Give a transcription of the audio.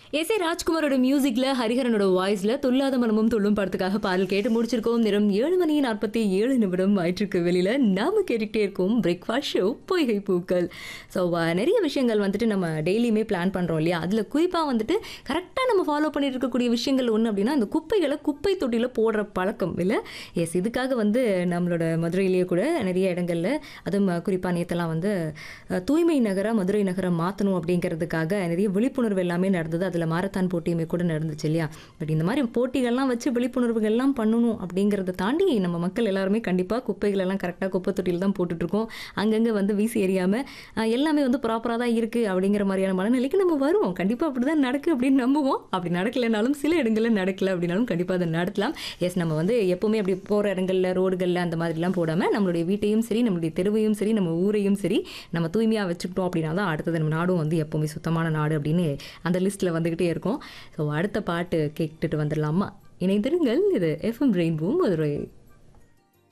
S A ராஜ்குமாரோட மியூசிக்ல ஹரிஹரனோட வாய்ஸ்ல துல்லாத மனமும் துள்ளும் படத்துக்காக பாடல் கேட்டு முடிச்சிருக்கோம் நேரம் ஏழு மணி நாற்பத்தி ஏழு நிமிடம் ஆயிட்டிருக்கு வெளியில நாம கேட்டுக்கிட்டே இருக்கோம் பிரேக்ஃபாஸ்ட் ஷோ பொய்கை பூக்கள் ஸோ நிறைய விஷயங்கள் வந்துட்டு நம்ம டெய்லியுமே பிளான் பண்றோம் இல்லையா அதுல குறிப்பா வந்துட்டு கரெக்டாக நம்ம ஃபாலோ பண்ணிட்டு இருக்கக்கூடிய விஷயங்கள் ஒன்று அப்படின்னா அந்த குப்பைகளை குப்பை தொட்டியில் போடுற பழக்கம் இல்லை எஸ் இதுக்காக வந்து நம்மளோட மதுரையிலேயே கூட நிறைய இடங்கள்ல அதுவும் குறிப்பாக நேத்தெல்லாம் வந்து அஹ், தூய்மை நகரா மதுரை நகரம் மாற்றணும் அப்படிங்கிறதுக்காக நிறைய விழிப்புணர்வு எல்லாமே நடந்தது அதில் மாரத்தான் போட்டியுமே கூட நடந்துச்சு இல்லையா பட் இந்த மாதிரி போட்டிகள்லாம் வச்சு விழிப்புணர்வுகள்லாம் பண்ணணும் அப்படிங்கிறத தாண்டி நம்ம மக்கள் எல்லாருமே கண்டிப்பாக குப்பைகள் எல்லாம் கரெக்டாக குப்பை தொட்டியில் தான் போட்டுட்ருக்கோம் அங்கங்கே வந்து வீசி எறியாமல் எல்லாமே வந்து ப்ராப்பராக தான் இருக்குது அப்படிங்கிற மாதிரியான மனநிலைக்கு நம்ம வருவோம் கண்டிப்பாக அப்படி தான் நடக்கு அப்படின்னு நம்புவோம் அப்படி நடக்கலைனாலும் சில இடங்களில் நடக்கல அப்படின்னாலும் கண்டிப்பாக அதை நடத்தலாம் எஸ் நம்ம வந்து எப்போவுமே அப்படி போகிற இடங்களில் ரோடுகளில் அந்த மாதிரிலாம் போடாமல் நம்மளுடைய வீட்டையும் சரி நம்மளுடைய தெருவையும் சரி நம்ம ஊரையும் சரி நம்ம தூய்மையாக வச்சுக்கிட்டோம் அப்படின்னா தான் அடுத்தது நம்ம நாடும் வந்து எப்போவுமே சுத்தமான நாடு அப்படின்னு அந்த லிஸ்ட்டில் வந்துக்கிட்டே இருக்கும் ஸோ அடுத்த பாட்டு கேட்டுட்டு வந்துடலாமா இணைந்திருங்கள் இது எஃப்எம் ரெயின்பூ மதுரை